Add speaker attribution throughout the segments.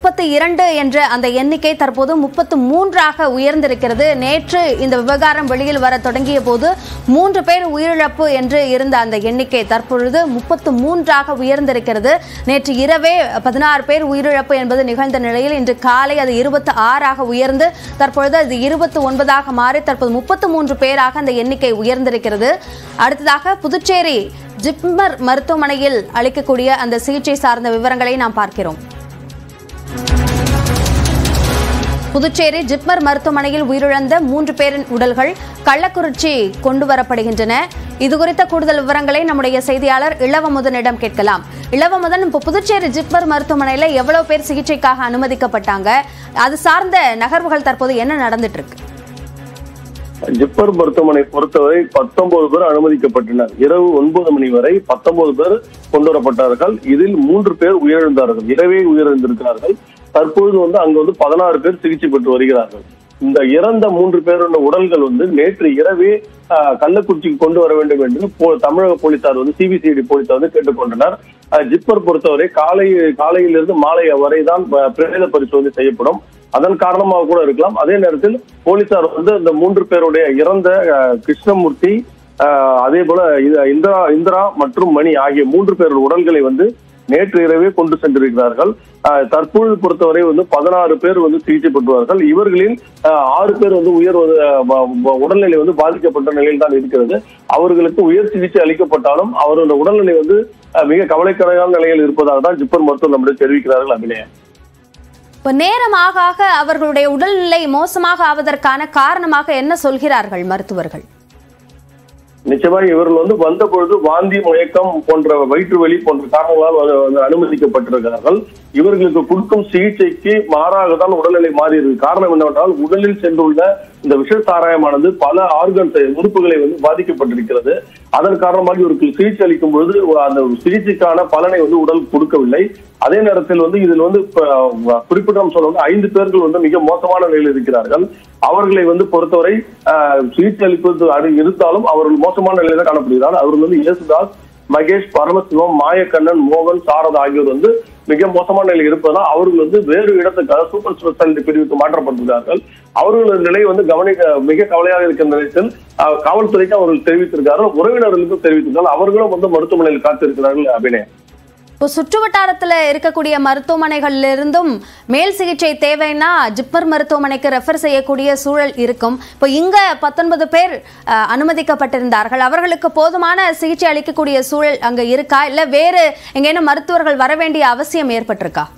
Speaker 1: முப்பத்தி இரண்டு என்ற அந்த எண்ணிக்கை தற்போது முப்பத்து மூன்றாக உயர்ந்திருக்கிறது நேற்று இந்த விவகாரம் வெளியில் வர தொடங்கிய போது மூன்று பேர் உயிரிழப்பு என்று இருந்த அந்த எண்ணிக்கை தற்பொழுது முப்பத்து மூன்றாக உயர்ந்திருக்கிறது நேற்று இரவே பதினாறு பேர் உயிரிழப்பு என்பது நிகழ்ந்த நிலையில் இன்று காலை அது இருபத்தி ஆறாக உயர்ந்து தற்பொழுது அது இருபத்தி ஒன்பதாக மாறி தற்போது முப்பத்து மூன்று பேராக அந்த எண்ணிக்கை உயர்ந்திருக்கிறது அடுத்ததாக புதுச்சேரி ஜிப்மர் மருத்துவமனையில் அளிக்கக்கூடிய அந்த சிகிச்சை சார்ந்த விவரங்களை நாம் பார்க்கிறோம் புதுச்சேரி ஜிப்மர் மருத்துவமனையில் உயிரிழந்த மூன்று பேரின் உடல்கள் கள்ளக்குறிச்சி கொண்டு வரப்படுகின்றன இதுகுறித்த கூடுதல் விவரங்களை நம்முடைய செய்தியாளர் இளவமுதனிடம் கேட்கலாம் இளவமுதன் இப்போ புதுச்சேரி ஜிப்மர் மருத்துவமனையில் எவ்வளவு பேர் சிகிச்சைக்காக அனுமதிக்கப்பட்டாங்க அது சார்ந்த நகர்வுகள் தற்போது என்ன நடந்துட்டு இருக்கு
Speaker 2: ஜிப்பர் மருத்துவமனை பொறுத்தவரை பத்தொன்பது பேர் அனுமதிக்கப்பட்டனர் இரவு ஒன்பது மணி வரை பத்தொன்பது பேர் கொண்டு வரப்பட்டார்கள் இதில் மூன்று பேர் உயிரிழந்தார்கள் இரவே உயிரிழந்திருக்கிறார்கள் தற்பொழுது வந்து அங்கு வந்து பதினாறு பேர் சிகிச்சை பெற்று வருகிறார்கள் இந்த இறந்த மூன்று பேருடைய உடல்கள் வந்து நேற்று இரவே ஆஹ், கள்ளக்குறிச்சிக்கு கொண்டு வர வேண்டும் என்று போ- தமிழக போலீசார் வந்து சிபிசிஐடி போலீசார் வந்து கேட்டுக்கொண்டனர் ஆஹ், ஜிப்பர் பொறுத்தவரை காலை காலையிலிருந்து மாலை வரை தான் ப- பிரேத பரிசோதனை செய்யப்படும் அதன் காரணமாக கூட இருக்கலாம் அதே நேரத்தில் போலீசார் வந்து இந்த மூன்று பேருடைய இறந்த அஹ், கிருஷ்ணமூர்த்தி அஹ், அதே போல இது- இந்திரா இந்திரா மற்றும் மணி ஆகிய மூன்று பேர் உடல்களை வந்து நேற்று இரவே கொண்டு சென்றிருக்கிறார்கள் அஹ், தற்பொழுது பொறுத்தவரை வந்து பதினாறு பேர் வந்து சிகிச்சை பெற்றுவார்கள் இவர்களில் அஹ், ஆறு பேர் வந்து உயர் வந்து, அஹ், ப- ப- உடல்நிலை வந்து பாதிக்கப்பட்ட நிலையில் தான் இருக்கிறது அவர்களுக்கு உயர் சிகிச்சை அளிக்கப்பட்டாலும் அவருடைய உடல்நிலை வந்து அஹ், மிக கவலைக்கிடமான நிலையில் இருப்பதாக தான் ஜிப்பர் மருத்துவர் நம்மிடம் தெரிவிக்கிறார்கள் அபிநயா
Speaker 1: இப்போ நேரம் ஆக ஆக அவர்களுடைய உடல்நிலை மோசமாக ஆவதற்கான காரணமாக என்ன சொல்கிறார்கள் மருத்துவர்கள்
Speaker 2: நிச்சயமாக இவர்கள் வந்து வந்த பொழுது வாந்தி முயக்கம் போன்ற வயிற்று வலி போன்ற காரணங்களால் வந்து- வந்து அனுமதிக்கப்பட்டிருக்கிறார்கள் இவர்களுக்கு கொடுக்கும் சிகிச்சைக்கு மாறாக தான் உடல்நிலை மாறி இருக்கு காரணம் என்னவென்றால் உடலில் சென்றுள்ள இந்த விஷ சாராயமானது பல ஆர்கன்ஸ் உறுப்புகளை வந்து பாதிக்கப்பட்டிருக்கிறது அதன் காரணமாக இவருக்கு சிகிச்சை அளிக்கும் பொழுது அந்த சிகிச்சைக்கான பலனை வந்து உடல் கொடுக்கவில்லை அதே நேரத்தில் வந்து இதில் வந்து இப்ப குறிப்பிட்ட சொல்லணும் ஐந்து பேர்கள் வந்து மிக மோசமான நிலையில் இருக்கிறார்கள் அவர்களை வந்து பொறுத்தவரை ஆஹ், சிகிச்சை அளிப்பது அது இருந்தாலும் அவர்கள் மோசமான நிலையில தான் காணப்படுகிறார் அவர்கள் வந்து இயேசுதாஸ் மகேஷ் பரமசிவம் மாயக்கண்ணன் மோகன் சாரதா ஆகியோர் வந்து மிக மோசமான நிலையில் இருப்பதால் அவர்கள் வந்து வேறு இடத்துக்காக சூப்பர் ஸ்பெஷாலிட்டி பிரிவுக்கு மாற்றப்பட்டிருக்கிறார்கள் அவர்களது நிலை வந்து கவனிக்க மிக கவலையாக இருக்கின்ற நேரத்தில் ஆஹ், காவல்துறைக்கு அவர்கள் தெரிவித்திருக்கிறார்கள் உறவினர்களுக்கும் தெரிவித்திருக்கிறார்கள் அவர்களும் வந்து மருத்துவமனையில் காத்திருக்கிறார்கள் அபிநயம்
Speaker 1: இப்போ சுற்று வட்டாரத்தில் இருக்கக்கூடிய மருத்துவமனைகள்ல இருந்தும் மேல் சிகிச்சை தேவைன்னா ஜிப்மர் மருத்துவமனைக்கு ரெஃபர் செய்யக்கூடிய சூழல் இருக்கும் இப்போ இங்க பத்தொன்பது பேர் அஹ், அனுமதிக்கப்பட்டிருந்தார்கள் அவர்களுக்கு போதுமான சிகிச்சை அளிக்கக்கூடிய சூழல் அங்க இருக்கா இல்ல வேறு எங்கேனும் மருத்துவர்கள் வர வேண்டிய அவசியம் ஏற்பட்டிருக்கா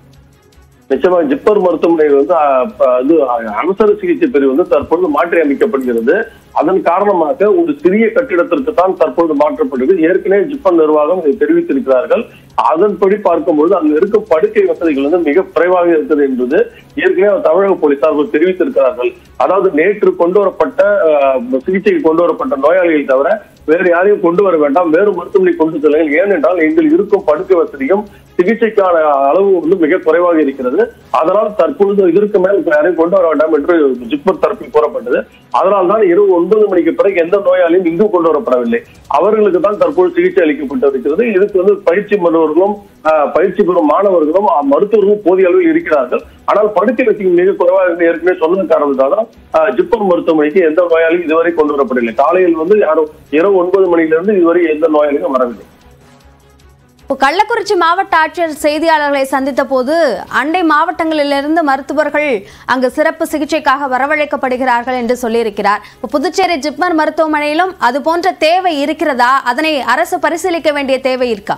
Speaker 2: நிச்சயமா ஜிப்பர் மருத்துவமனையில் வந்து அஹ், ப- இது அஹ், அவசர சிகிச்சை பிரிவு வந்து தற்பொழுது மாற்றி அமைக்கப்படுகிறது அதன் காரணமாக ஒரு சிறிய கட்டிடத்திற்கு தான் தற்பொழுது மாற்றப்படுகிறது ஏற்கனவே ஜிப்பர் நிர்வாகம் இதை தெரிவித்திருக்கிறார்கள் அதன்படி பார்க்கும்போது அங்க இருக்கும் படுக்கை வசதிகள் வந்து மிக குறைவாக இருக்குது என்பது ஏற்கனவே தமிழக போலீசார் வந்து தெரிவித்திருக்கிறார்கள் அதாவது நேற்று கொண்டு வரப்பட்ட அஹ், சிகிச்சைக்கு கொண்டு வரப்பட்ட நோயாளிகள் தவிர வேறு யாரையும் கொண்டு வர வேண்டாம் வேறு மருத்துவமனை கொண்டு செல்லுங்கள் ஏனென்றால் எங்கள் இருக்கும் படுக்கை வசதியும் சிகிச்சைக்கான அளவு வந்து மிக குறைவாக இருக்கிறது அதனால் தற்பொழுது இதற்கு மேல் யாரையும் கொண்டு வர வேண்டாம் என்று ஜிப்மர் தரப்பில் கூறப்பட்டது அதனால் தான் இரவு ஒன்பது மணிக்கு பிறகு எந்த நோயாளியும் இங்கு கொண்டு வரப்படவில்லை அவர்களுக்கு தான் தற்போது சிகிச்சை அளிக்கப்பட்டிருக்கிறது இதுக்கு வந்து பயிற்சி பெறுவர்களும் ஆஹ், பயிற்சி பெறும் மாணவர்களும் ஆஹ், மருத்துவர்களும் போதிய அளவில் இருக்கிறார்கள் ஆனால் படுக்கை வசதி மிக குறைவாக இருந்து ஏற்கனவே சொன்ன காரணத்தால் தான் ஆஹ், ஜிப்மர் மருத்துவமனைக்கு எந்த நோயாளியும் இதுவரை கொண்டு வரப்படவில்லை காலையில் வந்து யாரும் இரவு ஒன்பது மணியிலிருந்து இதுவரை எந்த நோயாளியும் வரவில்லை
Speaker 1: இப்போ கள்ளக்குறிச்சி மாவட்ட ஆட்சியர் செய்தியாளர்களை சந்தித்த போது அண்டை மாவட்டங்களிலிருந்து மருத்துவர்கள் அங்கு சிறப்பு சிகிச்சைக்காக வரவழைக்கப்படுகிறார்கள் என்று சொல்லியிருக்கிறார் இப்போ புதுச்சேரி ஜிப்மர் மருத்துவமனையிலும் அது போன்ற தேவை இருக்கிறதா அதனை அரசு பரிசீலிக்க வேண்டிய தேவை இருக்கா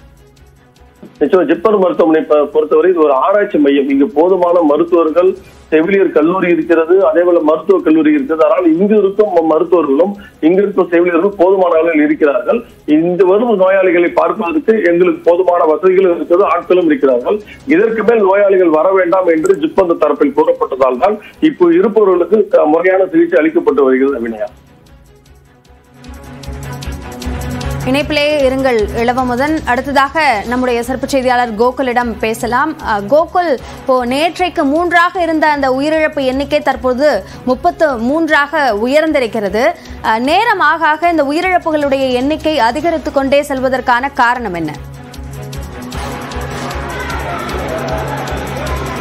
Speaker 2: நிச்சயம் ஜிப்மர் மருத்துவமனை பொ- பொறுத்தவரை இது ஒரு ஆராய்ச்சி மையம் இங்கு போதுமான மருத்துவர்கள் செவிலியர் கல்லூரி இருக்கிறது அதே போல மருத்துவக் கல்லூரி இருக்கிறது அதனால் இங்கு இருக்கும் ம- மருத்துவர்களும் இங்கு இருக்கும் செவிலியர்களும் போதுமான அளவில் இருக்கிறார்கள் இந்த வரும் நோயாளிகளை பார்ப்பதற்கு எங்களுக்கு போதுமான வசதிகளும் இருக்கிறது ஆட்களும் இருக்கிறார்கள் இதற்கு மேல் நோயாளிகள் வர வேண்டாம் என்று ஜிப்மர் தரப்பில் கூறப்பட்டதால் தான் இப்போ இருப்பவர்களுக்கு க- முறையான சிகிச்சை அளிக்கப்பட்டு வருகிறது அபிநயா
Speaker 1: இணைப்பிலே இருங்கள் இளவமுதன் அடுத்ததாக நம்முடைய சிறப்பு செய்தியாளர் கோகுலிடம் பேசலாம் அஹ், கோகுல் இப்போ நேற்றைக்கு மூன்றாக இருந்த அந்த உயிரிழப்பு எண்ணிக்கை தற்போது முப்பத்து மூன்றாக உயர்ந்திருக்கிறது அஹ், நேரம் ஆக ஆக இந்த உயிரிழப்புகளுடைய எண்ணிக்கை அதிகரித்து கொண்டே செல்வதற்கான காரணம் என்ன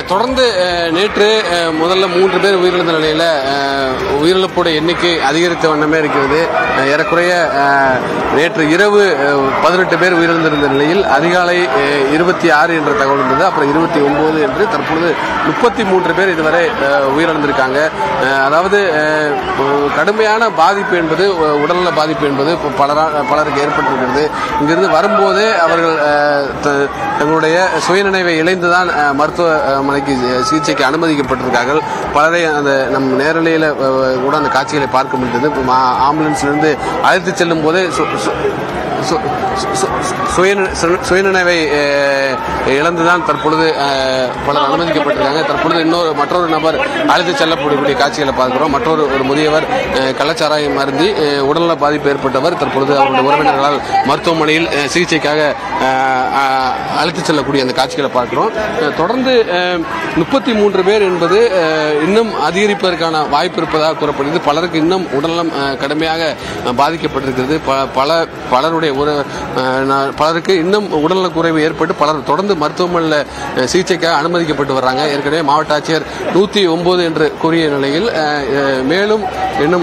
Speaker 3: தொடர்ந்து அஹ், நேற்று அஹ், முதல்ல மூன்று பேர் உயிரிழந்த நிலையில் உயிரிழப்போட எண்ணிக்கை அதிகரித்த வண்ணமே இருக்கிறது அஹ், ஏறக்குறைய அஹ், நேற்று இரவு பதினெட்டு பேர் உயிரிழந்திருந்த நிலையில் அதிகாலை இருபத்தி ஆறு என்ற தகவல் இருந்தது அப்புறம் இருபத்தி ஒன்பது என்று தற்பொழுது முப்பத்தி மூன்று பேர் இதுவரை அஹ், உயிரிழந்திருக்காங்க அஹ், அதாவது அஹ், கடுமையான பாதிப்பு என்பது அஹ், உடல்நல பாதிப்பு என்பது இப்ப பலரா பலருக்கு ஏற்பட்டிருக்கிறது இங்கிருந்து வரும்போதே அவர்கள் அஹ், த- தங்களுடைய சுயநினைவை இழந்துதான் அஹ், மருத்துவமனைக்கு சிகிச்சைக்கு அனுமதிக்கப்பட்டிருக்கார்கள் பலரை அந்த நம் நேரலையில் கூட அந்த காட்சிகளை பார்க்க முடிந்தது இப்ப மா- ஆம்புலன்ஸ்லேருந்து அழைத்து செல்லும் போதே சு- சு- சு- சு- சுயநி- சு- சுயநினைவை அஹ், இழந்துதான் தற்பொழுது அஹ், பலர் அனுமதிக்கப்பட்டிருக்காங்க தற்பொழுது இன்னொரு மற்றொரு நபர் அழைத்து செல்லப்படக்கூடிய காட்சிகளை பார்க்கிறோம் மற்றொரு ஒரு முதியவர் அஹ், கள்ளச்சாராயம் அருந்தி அஹ், உடல்நல பாதிப்பு ஏற்பட்டவர் தற்பொழுது அவருடைய உறவினர்களால் மருத்துவமனையில் அஹ், சிகிச்சைக்காக அஹ், அஹ், அழைத்து செல்லக்கூடிய அந்த காட்சிகளை பார்க்கிறோம் அஹ், தொடர்ந்து முப்பத்தி மூன்று பேர் என்பது அஹ், இன்னும் அதிகரிப்பதற்கான வாய்ப்பு இருப்பதாக கூறப்படுகிறது பலருக்கு இன்னும் உடல்நலம் அஹ், கடுமையாக அஹ், பாதிக்கப்பட்டிருக்கிறது ப- பல பலருடைய ஒரு அஹ், நா- பலருக்கு இன்னும் உடல்நலக் குறைவு ஏற்பட்டு பலர் தொடர்ந்து மருத்துவமனையில் அஹ், சிகிச்சைக்காக அனுமதிக்கப்பட்டு வர்றாங்க ஏற்கனவே மாவட்ட ஆட்சியர் நூற்றி ஒன்பது என்று கூறிய நிலையில் அஹ், அஹ், மேலும் இன்னும்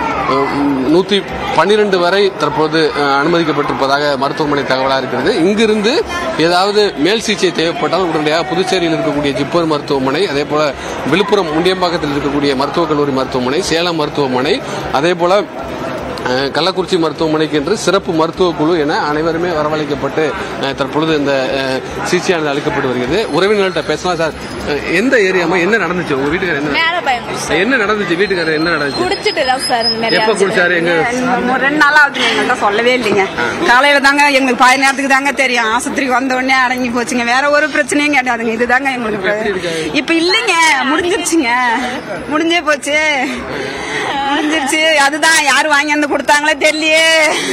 Speaker 3: நூற்றி பன்னிரண்டு வரை தற்போது அஹ், அனுமதிக்கப்பட்டிருப்பதாக மருத்துவமனை தகவலாக இருக்கிறது இங்கிருந்து ஏதாவது மேல் சிகிச்சை தேவைப்பட்டால் உடனடியாக புதுச்சேரியில் இருக்கக்கூடிய ஜிப்மர் மருத்துவமனை அதே போல விழுப்புரம் முண்டியம்பாக்கத்தில் இருக்கக்கூடிய மருத்துவக் கல்லூரி மருத்துவமனை சேலம் மருத்துவமனை அதே போல அஹ், கள்ளக்குறிச்சி மருத்துவமனைக்கு என்று சிறப்பு மருத்துவ குழு என அனைவருமே வரவழைக்கப்பட்டு அஹ், தற்பொழுது இந்த அஹ், சிகிச்சையானது அளிக்கப்பட்டு வருகிறது உறவினர்கள்ட்ட பேசலாம் சார் அஹ், எந்த ஏரியாமா என்ன நடந்துச்சு உங்க வீட்டுக்காரர் என்ன
Speaker 4: மேல பயம்
Speaker 3: என்ன நடந்துச்சு வீட்டுக்காரர் என்ன நடந்துச்சு
Speaker 4: குடிச்சிட்டு தான் சார் இந்த மாதிரி
Speaker 3: எப்ப குடிச்சாரு எங்க
Speaker 5: ஒரு ரெண்டு நாள் ஆகுது எங்கள்கிட்ட சொல்லவே இல்லைங்க காலையில தாங்க எங்களுக்கு பாதி நேரத்துக்கு தாங்க தெரியும் ஆஸ்பத்திரிக்கு வந்த உடனே அடங்கி போச்சுங்க வேற ஒரு பிரச்சனையும் கிடையாதுங்க இதுதாங்க எங்களுக்கு இப்ப- இப்ப இல்லைங்க முடிஞ்சிருச்சுங்க முடிஞ்சே போச்சு முடிஞ்சிருச்சு அதுதான் யாரு வாங்கி வந்து கொடுத்தாங்களே தெரியலையே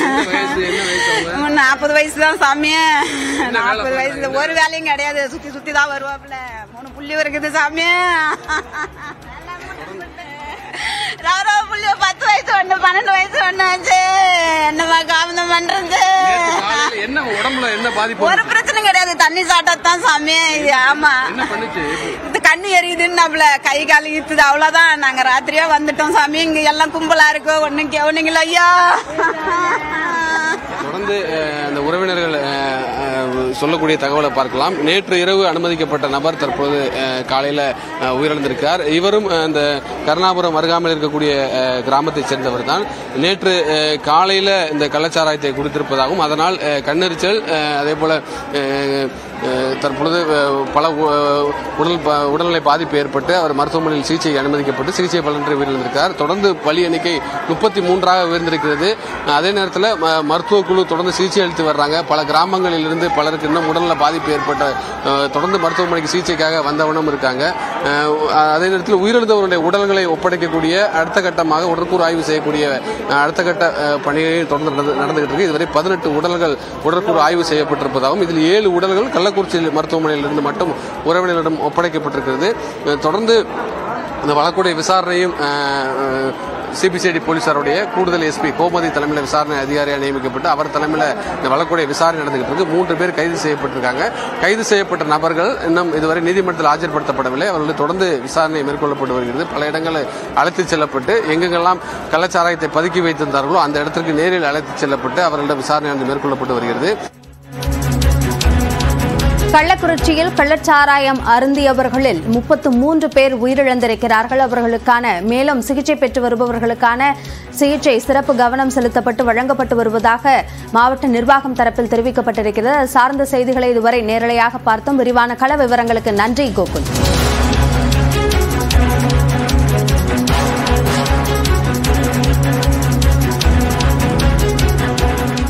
Speaker 5: நாற்பது வயசு தான் சாமி நாற்பது வயசுல ஒரு வேலையும் கிடையாது சுத்தி சுத்தி தான் வருவாப்புல மூணு புள்ளி இருக்குது சாமி ரவரவ புள்ளி பத்து வயசு ஒண்ணு பன்னெண்டு வயசு ஒண்ணு ஆச்சு என்னமா காமந்தம் பண்றது
Speaker 3: காலையில என்ன உடம்புல என்ன பாதிப்பு
Speaker 5: ஒரு பிரச்சனை கிடையாது தண்ணி சாப்பிட்டாதான் சாமி இது ஆமா
Speaker 3: என்ன பண்ணுச்சு
Speaker 5: இது கண்ணு எரியுதுன்னு கை கால் இத்துது அவ்வளவுதான் நாங்க ராத்திரியா வந்துட்டோம் சாமி இங்க எல்லாம் கும்பலா இருக்கு ஒண்ணும் கவனிங்களா ஐயா
Speaker 3: தொடர்ந்து அஹ், அந்த உறவினர்கள் அஹ், அஹ், சொல்லக்கூடிய தகவலை பார்க்கலாம் நேற்று இரவு அனுமதிக்கப்பட்ட நபர் தற்போது அஹ், காலையில அஹ், உயிரிழந்திருக்கார் இவரும் அஹ், இந்த கருணாபுரம் அருகாமையில் இருக்கக்கூடிய அஹ், கிராமத்தைச் சேர்ந்தவர் தான் நேற்று அஹ், காலையில இந்த கள்ளச்சாராயத்தை குடித்திருப்பதாகவும் அதனால் அஹ், கண்ணெரிச்சல் அஹ், அதே போல அஹ், அஹ், தற்பொழுது அஹ், பல உ- உடல் ப- உடல்நிலை பாதிப்பு ஏற்பட்டு அவர் மருத்துவமனையில் சிகிச்சை அனுமதிக்கப்பட்டு சிகிச்சை பலனின்றி உயிரிழந்திருக்கார் தொடர்ந்து பலி எண்ணிக்கை முப்பத்தி மூன்றாக உயர்ந்திருக்கிறது அதே நேரத்தில் ம- மருத்துவ குழு தொடர்ந்து சிகிச்சை அளித்து வர்றாங்க பல கிராமங்களில் இருந்து பலருக்கு இன்னும் உடல்நல பாதிப்பு ஏற்பட்ட அஹ், தொடர்ந்து மருத்துவமனைக்கு சிகிச்சைக்காக வந்தவனும் இருக்காங்க அஹ், அதே நேரத்தில் உயிரிழந்தவருடைய உடல்களை ஒப்படைக்கக்கூடிய அடுத்த கட்டமாக உடற்கூறு ஆய்வு செய்யக்கூடிய அஹ், அடுத்த கட்ட அஹ், பணிகள் தொடர்ந்து நடந்து- நடந்துகிட்டு இருக்கு இதுவரை பதினெட்டு உடல்கள் உடற்கூறு ஆய்வு செய்யப்பட்டிருப்பதாகவும் இதில் ஏழு உடல்கள் கள்ளக்குறிச்சி மருத்துவமனையிலிருந்து மட்டும் உறவினரிடம் ஒப்படைக்கப்பட்டிருக்கிறது அஹ், தொடர்ந்து இந்த வழக்குடைய விசாரணையும் சிபிசிஐடி போலீசாருடைய கூடுதல் எஸ்பி கோமதி தலைமையில் விசாரணை அதிகாரியாக நியமிக்கப்பட்டு அவர் தலைமையில் இந்த வழக்குடைய விசாரணை நடந்துகிட்டு இருக்கு மூன்று பேர் கைது செய்யப்பட்டிருக்காங்க கைது செய்யப்பட்ட நபர்கள் இன்னும் இதுவரை நீதிமன்றத்தில் ஆஜர்படுத்தப்படவில்லை அவர்கள் தொடர்ந்து விசாரணை மேற்கொள்ளப்பட்டு வருகிறது பல இடங்களில் அழைத்துச் செல்லப்பட்டு எங்கெங்கெல்லாம் கள்ளச்சாராயத்தை பதுக்கி வைத்திருந்தார்களோ அந்த இடத்திற்கு நேரில் அழைத்துச் செல்லப்பட்டு அவர்களிடம் விசாரணை மேற்கொள்ளப்பட்டு வருகிறது
Speaker 1: கள்ளக்குறிச்சியில் கள்ளச்சாராயம் அருந்தியவர்களில் முப்பத்து மூன்று பேர் உயிரிழந்திருக்கிறார்கள் அவர்களுக்கான மேலும் சிகிச்சை பெற்று வருபவர்களுக்கான சிகிச்சை சிறப்பு கவனம் செலுத்தப்பட்டு வழங்கப்பட்டு வருவதாக மாவட்ட நிர்வாகம் தரப்பில் தெரிவிக்கப்பட்டிருக்கிறது அது சார்ந்த செய்திகளை இதுவரை நேரலையாக பார்த்தோம் விரிவான கள விவரங்களுக்கு நன்றி கோகுல்